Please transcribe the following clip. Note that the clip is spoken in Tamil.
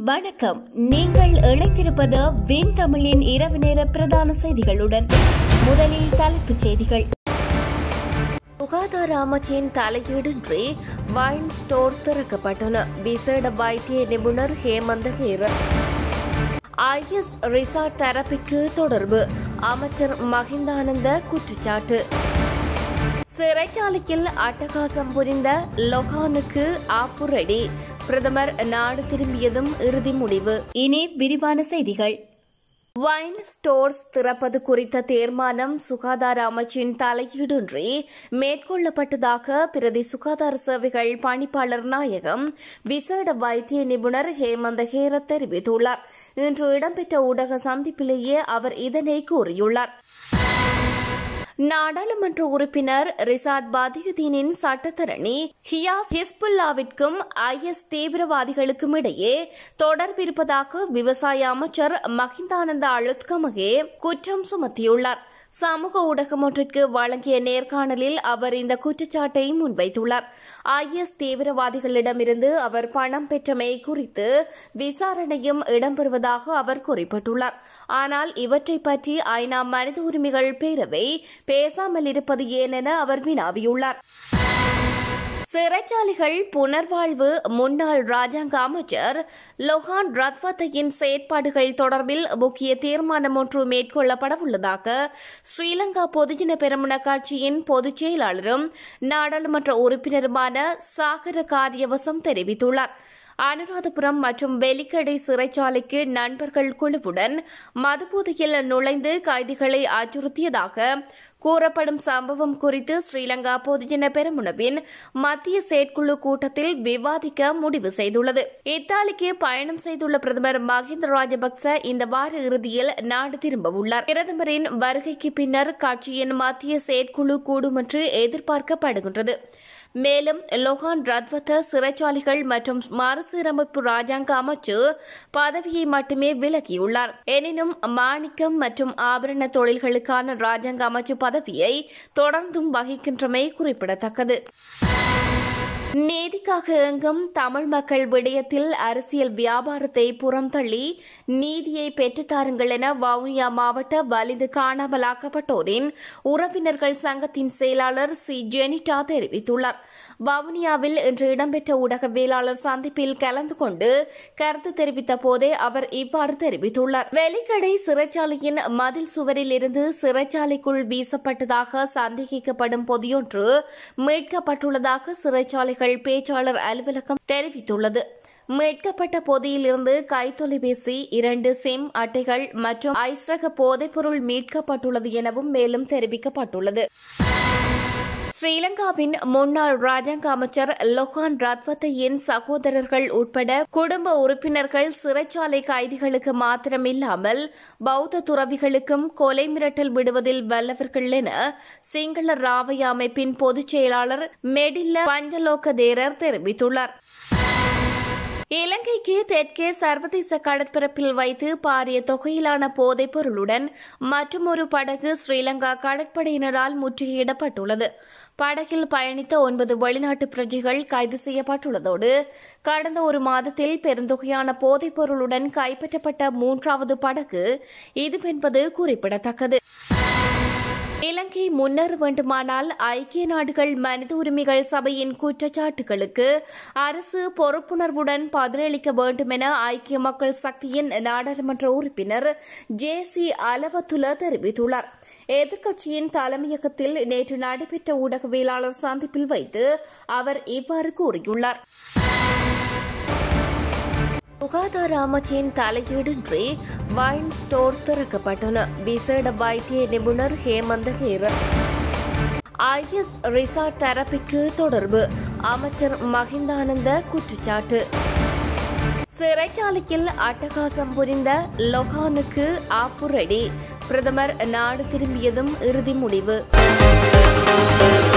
வணக்கம் நீங்கள் இணைந்திருப்பது வின் தமிழின் இரவு நேர பிரதான செய்திகளுடன் முதலில் தலைப்புச் செய்திகள் சுகாதார அமைச்சின் தலையீடின்றி வைன் ஸ்டோர் திறக்கப்பட்டன விசேட வைத்திய நிபுணர் ஹேமந்த ஹேரர் ஐஎஸ் ரிசார்ட் தெரபிக்கு தொடர்பு அமைச்சர் மகிந்தானந்த குற்றச்சாட்டு சிறைச்சாலையில் அட்டகாசம் புரிந்த லொஹானுக்கு ஆப்புரடி பிரதமர் நாடு திரும்பியதும் இறுதி முடிவு இனி விரிவான செய்திகள் வைன் ஸ்டோர்ஸ் திறப்பது குறித்த தீர்மானம் சுகாதார அமைச்சின் தலையீடின்றி மேற்கொள்ளப்பட்டதாக பிரதி சுகாதார சேவைகள் பணிப்பாளர் நாயகம் விசேட வைத்திய நிபுணர் ஹேமந்த ஹேரத் தெரிவித்துள்ளார் இன்று இடம்பெற்ற ஊடக சந்திப்பிலேயே அவர் இதனை கூறியுள்ளார் நாடாளுமன்ற உறுப்பினர் ரிசாட் பாதியுதீனின் சட்டத்தரணி ஹியாஸ் ஹிஸ்புல்லாவிற்கும் ஐஎஸ் தீவிரவாதிகளுக்கும் இடையே தொடர்பு இருப்பதாக விவசாய அமைச்சர் மஹிந்தானந்த அழுத்கமகே குற்றம் சுமத்தியுள்ளார் சமூக ஊடகம் ஒன்றிற்கு வழங்கிய நேர்காணலில் அவர் இந்த குற்றச்சாட்டை முன்வைத்துள்ளார் ஐஎஸ் தீவிரவாதிகளிடமிருந்து அவர் பணம் பெற்றமை குறித்து விசாரணையும் இடம்பெறுவதாக அவர் குறிப்பிட்டுள்ளார் ஆனால் இவற்றை பற்றி ஐநா மனித உரிமைகள் பேரவை பேசாமல் இருப்பது ஏன் என அவர் வினாவியுள்ளார் சிறைச்சாலைகள் புனர்வாழ்வு முன்னாள் ராஜாங்க அமைச்சர் லொஹான் ரத்வத்தையின் செயற்பாடுகள் தொடர்பில் முக்கிய தீர்மானம் ஒன்று மேற்கொள்ளப்படவுள்ளதாக ஸ்ரீலங்கா பொதுஜன பெரமுன கட்சியின் பொதுச் செயலாளரும் நாடாளுமன்ற உறுப்பினருமான சாகர காரியவசம் தெரிவித்துள்ளார் அனுராதபுரம் மற்றும் வெலிக்கடை சிறைச்சாலைக்கு நண்பர்கள் குழுவுடன் மதுபோதையில் நுழைந்து கைதிகளை அச்சுறுத்தியதாக கூறப்படும் சம்பவம் குறித்து ஸ்ரீலங்கா பொதுஜன பெருமுனவின் மத்திய செயற்குழு கூட்டத்தில் விவாதிக்க முடிவு செய்துள்ளது இத்தாலிக்கு பயணம் செய்துள்ள பிரதமர் மஹிந்த ராஜபக்ச இந்த வார இறுதியில் நாடு திரும்பவுள்ளார் பிரதமரின் வருகைக்கு பின்னர் கட்சியின் மத்திய செயற்குழு கூடும் என்று எதிர்பார்க்கப்படுகின்றது மேலும் லொஹான் ரத்வத்த சிறைச்சாலைகள் மற்றும் மறுசீரமைப்பு ராஜாங்க அமைச்சு பதவியை மட்டுமே விலகியுள்ளார் எனினும் மாணிக்கம் மற்றும் ஆபரண தொழில்களுக்கான ராஜாங்க அமைச்சு பதவியை தொடர்ந்தும் வகிக்கின்றமை குறிப்பிடத்தக்கது நீதிக்காக எங்கும் தமிழ் மக்கள் விடயத்தில் அரசியல் வியாபாரத்தை புறம் தள்ளி நீதியை பெற்றுத்தாருங்கள் என வவுனியா மாவட்ட வலிந்து காணாமலாக்கப்பட்டோரின் உறவினர்கள் சங்கத்தின் செயலாளர் சி ஜெனிட்டா தெரிவித்துள்ளார் வவுனியாவில் இன்று இடம்பெற்ற ஊடகவியலாளர் சந்திப்பில் கலந்து கொண்டு கருத்து தெரிவித்த போதே அவர் இவ்வாறு தெரிவித்துள்ளார் வெலிக்கடை சிறைச்சாலையின் மதில் சுவரில் இருந்து சிறைச்சாலைக்குள் வீசப்பட்டதாக சந்தேகிக்கப்படும் பொதியொன்று மீட்கப்பட்டுள்ளதாக சிறைச்சாலைகள் பேச்சாளர் அலுவலகம் தெரிவித்துள்ளது மீட்கப்பட்ட பொதியிலிருந்து கைத்தொலைபேசி இரண்டு சிம் அட்டைகள் மற்றும் ஐஸ்ரக போதைப்பொருள் மீட்கப்பட்டுள்ளது எனவும் மேலும் தெரிவிக்கப்பட்டுள்ளது ஸ்ரீலங்காவின் முன்னாள் ராஜாங்க அமைச்சர் லொஹான் ரத்வத்தையின் சகோதரர்கள் உட்பட குடும்ப உறுப்பினர்கள் சிறைச்சாலை கைதிகளுக்கு மாத்திரமில்லாமல் பௌத்த துறவிகளுக்கும் கொலை மிரட்டல் விடுவதில் வல்லவர்கள் என சிங்கள ராவய அமைப்பின் பொதுச் செயலாளர் மெடில்ல பஞ்சலோக தேரர் தெரிவித்துள்ளார் இலங்கைக்கு தெற்கே சர்வதேச கடற்பரப்பில் வைத்து பாரிய தொகையிலான போதைப் பொருளுடன் மற்றொரு படகு ஸ்ரீலங்கா கடற்படையினரால் முற்றுகையிடப்பட்டுள்ளது படகில் பயணித்த ஒன்பது வெளிநாட்டு பிரஜைகள் கைது செய்யப்பட்டுள்ளதோடு கடந்த ஒரு மாதத்தில் பெருந்தொகையான போதைப் பொருளுடன் கைப்பற்றப்பட்ட மூன்றாவது படகு இதுவென்பது குறிப்பிடத்தக்கது இலங்கை முன்னேற வேண்டுமானால் ஐக்கிய நாடுகள் மனித உரிமைகள் சபையின் குற்றச்சாட்டுகளுக்கு அரசு பொறுப்புணர்வுடன் பதிலளிக்க வேண்டும் என ஐக்கிய மக்கள் சக்தியின் நாடாளுமன்ற உறுப்பினர் ஜே சி அலவத்துல தெரிவித்துள்ளார் எதிர்க்கட்சியின் தலைமையகத்தில் நேற்று நடைபெற்ற ஊடகவியலாளர் சந்திப்பில் வைத்து அவர் இவ்வாறு கூறியுள்ளார் சுகாதார அமைச்சின் தலையீடின்றி வைன் ஸ்டோர் திறக்கப்பட்டன விசேட வைத்திய நிபுணர் ஹேமந்த ஹேரர் ஐஎஸ் ரிசார்ட் தெரபிக்கு தொடர்பு அமைச்சர் மகிந்தானந்த குற்றச்சாட்டு சிறைச்சாலையில் அட்டகாசம் புரிந்த லொஹானுக்கு ஆப்புரடி பிரதமர் நாடு திரும்பியதும் இறுதி முடிவு